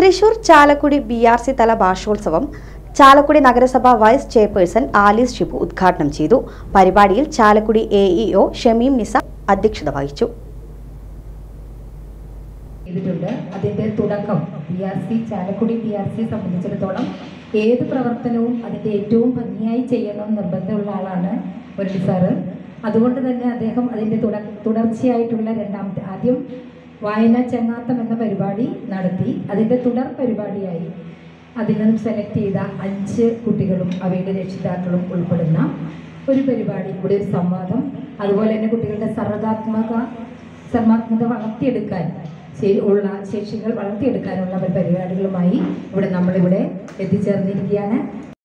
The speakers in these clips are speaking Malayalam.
Thrissur Chalakudy B R C തല ഭാഷോത്സവം ചാലക്കുടി നഗരസഭ വൈസ് ചെയർപേഴ്സൺ ആലീസ് ഷിബു ഉദ്ഘാടനം ചെയ്തു പരിപാടിയിൽ Chalakudy A E O Shameem Nisa അധ്യക്ഷത വഹിച്ചു ചെയ്തിട്ടുണ്ട് അതിന്റെ തുടക്കം P R C Chalakudy P R C സംബന്ധിച്ചിടത്തോളം ഏത് പ്രവർത്തനവും അതിന്റെ ഏറ്റവും ഭംഗിയായി ചെയ്യണം എന്ന് നിർബന്ധമുള്ള ആളാണ് മുരളി സാറ് അതുകൊണ്ട് തന്നെ അദ്ദേഹം അതിന്റെ തുട തുടർച്ചയായിട്ടുള്ള രണ്ടാമത്തെ ആദ്യം വായന ചങ്ങാത്തം എന്ന പരിപാടി നടത്തി അതിന്റെ തുടർ പരിപാടിയായി അതിൽ നിന്നും സെലക്ട് ചെയ്ത അഞ്ച് കുട്ടികളും അവയുടെ രക്ഷിതാക്കളും ഉൾപ്പെടുന്ന ഒരു പരിപാടി ഇവിടെ ഒരു സംവാദം അതുപോലെ തന്നെ കുട്ടികളുടെ സർവ്വതാത്മക സർമാത്മകത വളർത്തിയെടുക്കാൻ ശേ- ഉള്ള ശേഷികൾ വളർത്തിയെടുക്കാനുള്ള ഒരു പരിപാടികളുമായി ഇവിടെ നമ്മളിവിടെ എത്തിച്ചേർന്നിരിക്കുകയാണ്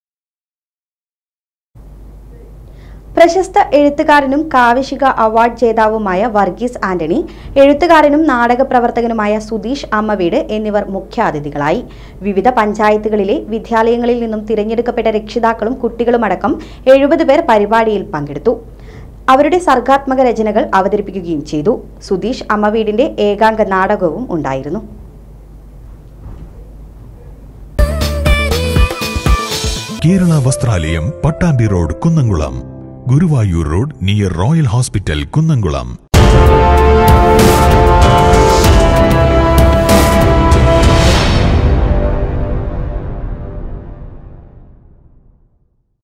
പ്രശസ്ത എഴുത്തുകാരനും കാവിശിക അവാർഡ് ജേതാവുമായ വർഗീസ് ആന്റണി എഴുത്തുകാരനും നാടക പ്രവർത്തകനുമായ സുധീഷ് അമ്മവീട് എന്നിവർ മുഖ്യാതിഥികളായി വിവിധ പഞ്ചായത്തുകളിലെ വിദ്യാലയങ്ങളിൽ നിന്നും തിരഞ്ഞെടുക്കപ്പെട്ട രക്ഷിതാക്കളും കുട്ടികളുമടക്കം എഴുപത് പേർ പരിപാടിയിൽ പങ്കെടുത്തു അവരുടെ സർഗാത്മക രചനകൾ അവതരിപ്പിക്കുകയും ചെയ്തു സുധീഷ് അമ്മവീടിന്റെ ഏകാംഗ നാടകവും ഉണ്ടായിരുന്നു Kerala Vasthralayam Pattambi road Kunnamkulam Guruvayur road near royal hospital Kunnamkulam